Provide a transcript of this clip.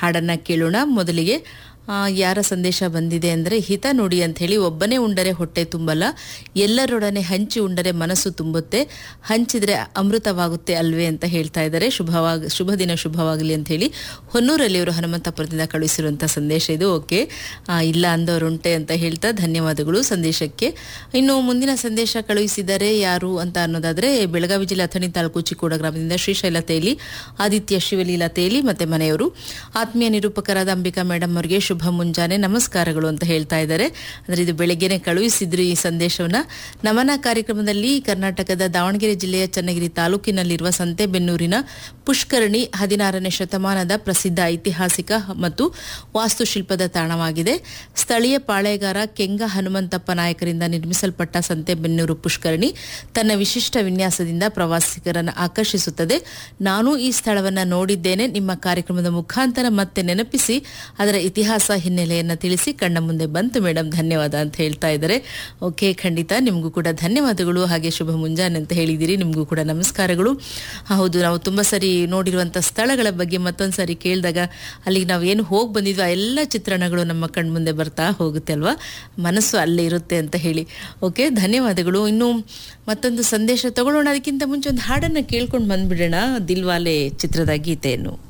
ಹಾಡನ್ನ ಕೇಳೋಣ ಮೊದಲಿಗೆ ಆ, ಯಾರ ಸಂದೇಶ ಬಂದಿದೆ ಅಂದರೆ ಹಿತ ನುಡಿ ಅಂತ ಹೇಳಿ ಒಬ್ಬನೇ ಉಂಡರೆ ಹೊಟ್ಟೆ ತುಂಬಲ್ಲ ಎಲ್ಲರೊಡನೆ ಹಂಚಿ ಉಂಡರೆ ಮನಸ್ಸು ತುಂಬುತ್ತೆ ಹಂಚಿದ್ರೆ ಅಮೃತವಾಗುತ್ತೆ ಅಲ್ವೇ ಅಂತ ಹೇಳ್ತಾ ಇದ್ದಾರೆ ಶುಭವಾಗ ಶುಭ ದಿನ ಶುಭವಾಗಲಿ ಅಂತ ಹೇಳಿ ಹೊನ್ನೂರಲ್ಲಿ ಅವರು ಹನುಮಂತಪುರದಿಂದ ಕಳುಹಿಸಿರುವಂಥ ಸಂದೇಶ ಇದು ಓಕೆ ಆ, ಇಲ್ಲ ಅಂದವರುಂಟೆ ಅಂತ ಹೇಳ್ತಾ ಧನ್ಯವಾದಗಳು ಸಂದೇಶಕ್ಕೆ ಇನ್ನು ಮುಂದಿನ ಸಂದೇಶ ಕಳುಹಿಸಿದ್ದಾರೆ ಯಾರು ಅಂತ ಅನ್ನೋದಾದ್ರೆ ಬೆಳಗಾವಿ ಜಿಲ್ಲೆ ಅಥಣಿ ತಾಲೂಕು ಚಿಕ್ಕೋಡ ಗ್ರಾಮದಿಂದ ಶ್ರೀಶೈಲ ತೇಲಿ ಆದಿತ್ಯ ಶಿವಲೀಲಾ ತೇಲಿ ಮತ್ತೆ ಮನೆಯವರು ಆತ್ಮೀಯ ನಿರೂಪಕರಾದ ಅಂಬಿಕಾ ಮೇಡಮ್ ಅವರಿಗೆ ಶುಭ ಮುಂಜಾನೆ ನಮಸ್ಕಾರಗಳು ಅಂತ ಹೇಳ್ತಾ ಇದ್ದಾರೆ ಅಂದ್ರೆ ಇದು ಬೆಳಗ್ಗೆನೆ ಕಳುಹಿಸಿದ್ರು ಈ ಸಂದೇಶವನ್ನ ನಮನ ಕಾರ್ಯಕ್ರಮದಲ್ಲಿ ಕರ್ನಾಟಕದ ದಾವಣಗೆರೆ ಜಿಲ್ಲೆಯ ಚನ್ನಗಿರಿ ತಾಲೂಕಿನಲ್ಲಿರುವ ಸಂತೆಬೆನ್ನೂರಿನ ಪುಷ್ಕರಣಿ ಹದಿನಾರನೇ ಶತಮಾನದ ಪ್ರಸಿದ್ಧ ಐತಿಹಾಸಿಕ ಮತ್ತು ವಾಸ್ತುಶಿಲ್ಪದ ತಾಣವಾಗಿದೆ ಸ್ಥಳೀಯ ಪಾಳೆಗಾರ ಕೆಂಗ ಹನುಮಂತಪ್ಪ ನಾಯಕರಿಂದ ನಿರ್ಮಿಸಲ್ಪಟ್ಟ ಸಂತೆಬೆನ್ನೂರು ಪುಷ್ಕರಣಿ ತನ್ನ ವಿಶಿಷ್ಟ ವಿನ್ಯಾಸದಿಂದ ಪ್ರವಾಸಿಗರನ್ನು ಆಕರ್ಷಿಸುತ್ತದೆ ನಾನು ಈ ಸ್ಥಳವನ್ನ ನೋಡಿದ್ದೇನೆ ನಿಮ್ಮ ಕಾರ್ಯಕ್ರಮದ ಮುಖಾಂತರ ಮತ್ತೆ ನೆನಪಿಸಿ ಅದರ ಇತಿಹಾಸ ಹಿನ್ನೆಲೆಯನ್ನು ತಿಳಿಸಿ ಕಣ್ಣ ಮುಂದೆ ಬಂತು ಮೇಡಮ್ ಧನ್ಯವಾದ ಅಂತ ಹೇಳ್ತಾ ಇದ್ದಾರೆ ಓಕೆ ಖಂಡಿತ ನಿಮಗೂ ಕೂಡ ಧನ್ಯವಾದಗಳು ಹಾಗೆ ಶುಭ ಮುಂಜಾನೆ ಅಂತ ಹೇಳಿದ್ದೀರಿ ನಿಮಗೂ ಕೂಡ ನಮಸ್ಕಾರಗಳು ಹೌದು ನಾವು ತುಂಬ ಸರಿ ನೋಡಿರುವಂಥ ಸ್ಥಳಗಳ ಬಗ್ಗೆ ಮತ್ತೊಂದು ಸರಿ ಕೇಳಿದಾಗ ಅಲ್ಲಿಗೆ ನಾವು ಏನು ಹೋಗಿ ಬಂದಿದ್ವಿ ಆ ಎಲ್ಲ ಚಿತ್ರಣಗಳು ನಮ್ಮ ಕಣ್ಮುಂದೆ ಬರ್ತಾ ಹೋಗುತ್ತೆ ಅಲ್ವಾ ಮನಸ್ಸು ಅಲ್ಲೇ ಇರುತ್ತೆ ಅಂತ ಹೇಳಿ ಓಕೆ ಧನ್ಯವಾದಗಳು ಇನ್ನು ಮತ್ತೊಂದು ಸಂದೇಶ ತಗೊಳ್ಳೋಣ ಅದಕ್ಕಿಂತ ಮುಂಚೆ ಒಂದು ಹಾಡನ್ನು ಕೇಳ್ಕೊಂಡು ಬಂದ್ಬಿಡೋಣ ದಿಲ್ವಾಲೆ ಚಿತ್ರದ ಗೀತೆಯನ್ನು